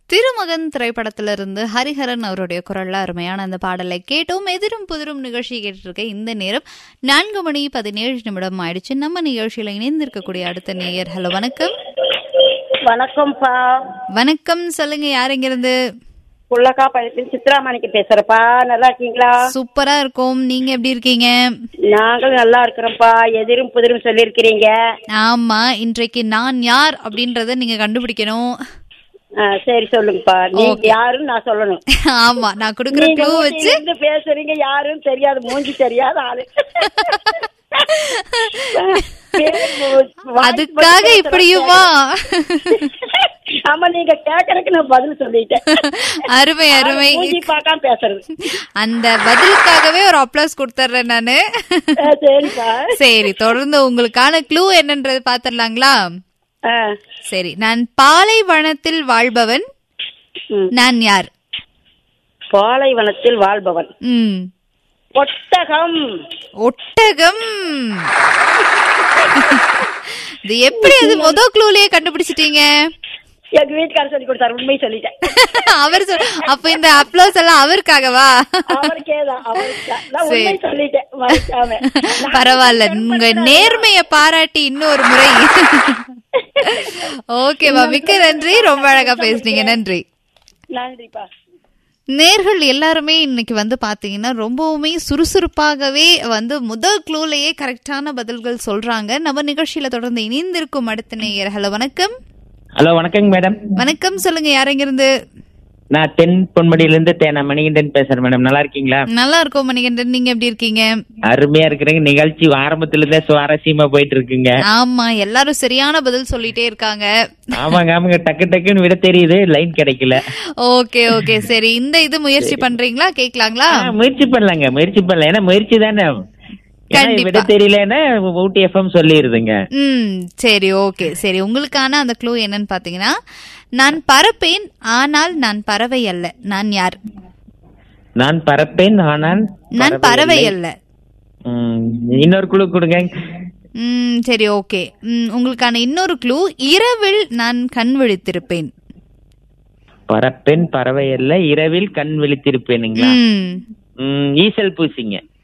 திருமகன் திரைப்படத்திலிருந்து ஹரிஹரன் அவருடைய குரல்ல அருமையான அந்த பாடலை கேட்டோம் எதிரும் புதிரும் நிகழ்ச்சி கேட்டிருக்க இந்த நேரம் நான்கு மணி பதினேழு நிமிடம் ஆயிடுச்சு நம்ம நிகழ்ச்சியில இணைந்திருக்கக்கூடிய அடுத்த நேயர் ஹலோ வணக்கம் வணக்கம்ப்பா வணக்கம் சொல்லுங்க யார் இங்கிருந்து புள்ளக்கா பழத்தில் சித்ராமணிக்கு பேசுறப்பா நல்லா இருக்கீங்களா சூப்பரா இருக்கும் நீங்க எப்படி இருக்கீங்க நாங்களும் நல்லா இருக்கிறோம்ப்பா எதிரும் புதிரும் சொல்லியிருக்கிறீங்க ஆமா இன்றைக்கு நான் யார் அப்படின்றத நீங்க கண்டுபிடிக்கணும் ஆ, சரி சொல்லுங்கப்பா நீங்க Okay. யாருன்னு நான் சொல்லணும் ஆமா நான் கொடுக்குற நீங்க க்ளூ வச்சு ஊட்டியில இருந்து பேசுறீங்க யாருன்னு தெரியாது மூஞ்சி தெரியாத ஆளு பேர் வாய்ஸ் அதுக்காக மட்டும் இப்படியுமா ஆமா நீங்க கேக்குறதுக்கு நான் பதில் சொல்லிட்டேன் அருமை அருமை மூஞ்சி பார்க்காம பேசுறது அந்த பதிலுக்காகவே ஒரு அப்ளாஸ் கொடுத்துட்றேன் நானு ஆ, சரிப்பா சரி தொடர்ந்து உங்களுக்கான க்ளூ என்னன்றது பாத்திரலாங்களா ஆ, சரி நான் பாலைவனத்தில் வாழ்பவன் ம். நான் யார் பாலைவனத்தில் வாழ்பவன் ம் ஒட்டகம் ஒட்டகம் இது எப்படி அது முத க்ளூலயே கண்டுபிடிச்சிட்டீங்க எங்க வீட்டுக்காரர் சொல்லி கொடுத்தாரு உண்மை சொல்லிட்டேன் அவர் சொல் அப்ப இந்த அப்ளாஸ் எல்லாம் அவருக்காகவா அவருக்கே தான் அவருக்கு தான். நான் சரி. உண்மை சொல்லிட்டேன் மறைக்காம நான் பரவாயில்ல உங்க நேர்மைய பாராட்டி இன்னொரு முறை ஓகேவா மிக்க நன்றி ரொம்ப அழகா பேசுனீங்க நன்றி நன்றிப்பா நேர்கள் எல்லாருமே இன்னைக்கு வந்து பாத்தீங்கன்னா ரொம்பவுமே சுறுசுறுப்பாகவே வந்து முதல் க்ளூலயே கரெக்டான பதில்கள் சொல்றாங்க நம்ம நிகழ்ச்சியில தொடர்ந்து இணைந்திருக்கும் அடுத்த நேயர் ஹலோ வணக்கம் ஹலோ வணக்கங்க மேடம் வணக்கம் சொல்லுங்க யாரெங்கிருந்து நான் தென் பொன்மடியிலிருந்து தேனா மணிகண்டன் பேசுறேன் மேடம் நல்லா இருக்கீங்களா நல்லா இருக்கோம் மணிகண்டன் நீங்க எப்படி இருக்கீங்க அருமையா இருக்கிறேங்க நிகழ்ச்சி ஆரம்பத்துல இருந்தே சுவாரஸ்யமா போயிட்டு இருக்குங்க ஆமா எல்லாரும் சரியான பதில் சொல்லிட்டே இருக்காங்க ஆமாங்க ஆமாங்க டக்கு டக்குன்னு விட தெரியுது லைன் கிடைக்கல ஓகே ஓகே சரி இந்த இது முயற்சி பண்றீங்களா கேக்கலாங்களா ஆ, முயற்சி பண்ணலாங்க முயற்சி பண்ணலாம் ஏன்னா முயற்சி தானே ஏன்னா கண்டிப்பா. விட தெரியலன்னா ஊட்டி எஃப்எம் சொல்லிடுதுங்க ம் சரி ஓகே சரி உங்களுக்கான அந்த க்ளூ என்னன்னு பாத்தீங்கன்னா நான் பறப்பேன் ஆனால் நான் பறவை அல்ல நான் யார் நான் பறப்பேன் ஆனால் நான் பறவை அல்ல ம், இன்னொரு குழு கொடுங்க ம் சரி ஓகே ம், உங்களுக்கான இன்னொரு க்ளூ இரவில் நான் கண் விழித்திருப்பேன் பறப்பேன் பறவை அல்ல இரவில் கண் விழித்திருப்பேனுங்களா ம் ம், ஈசல் பூசிங்க